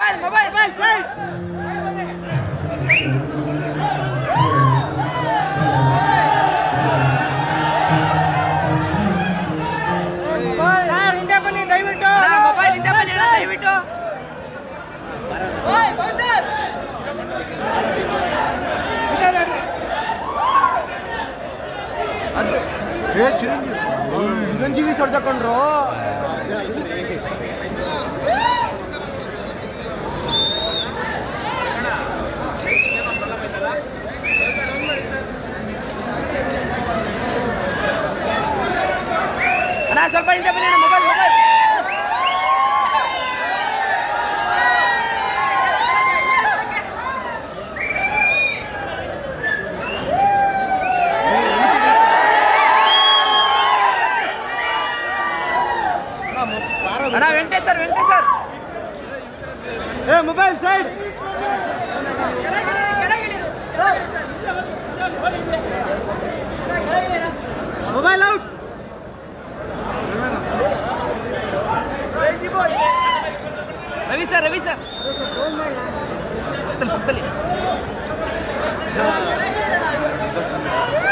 mobile mobile mobile side sir ಹಿಂದೆ ಬನ್ನಿ ದಯವಿಟ್ಟು ಮೊಬೈಲ್ ಇಂದ ಬನ್ನಿ ಅಣ್ಣ, ದಯವಿಟ್ಟು ಚಿರಂಜೀವಿ ಸರ್ಜಕೊಂಡ್ರು ಅಣ್ಣ ಸ್ವಲ್ಪ ಹಿಂದೆ ಬನ್ನಿ ಅಣ್ಣ, ಮೊಬೈಲ್ ಮೊಬೈಲ್ ಅಣ್ಣ ವೆಂಕಟೇಶ್ ಸರ್ ವೆಂಕಟೇಶ್ ಸರ್ ಏ mobile side mobile out Ravi sir Ravi sir ಪಕ್ಕದಲ್ಲಿ ಪಕ್ಕದಲ್ಲಿ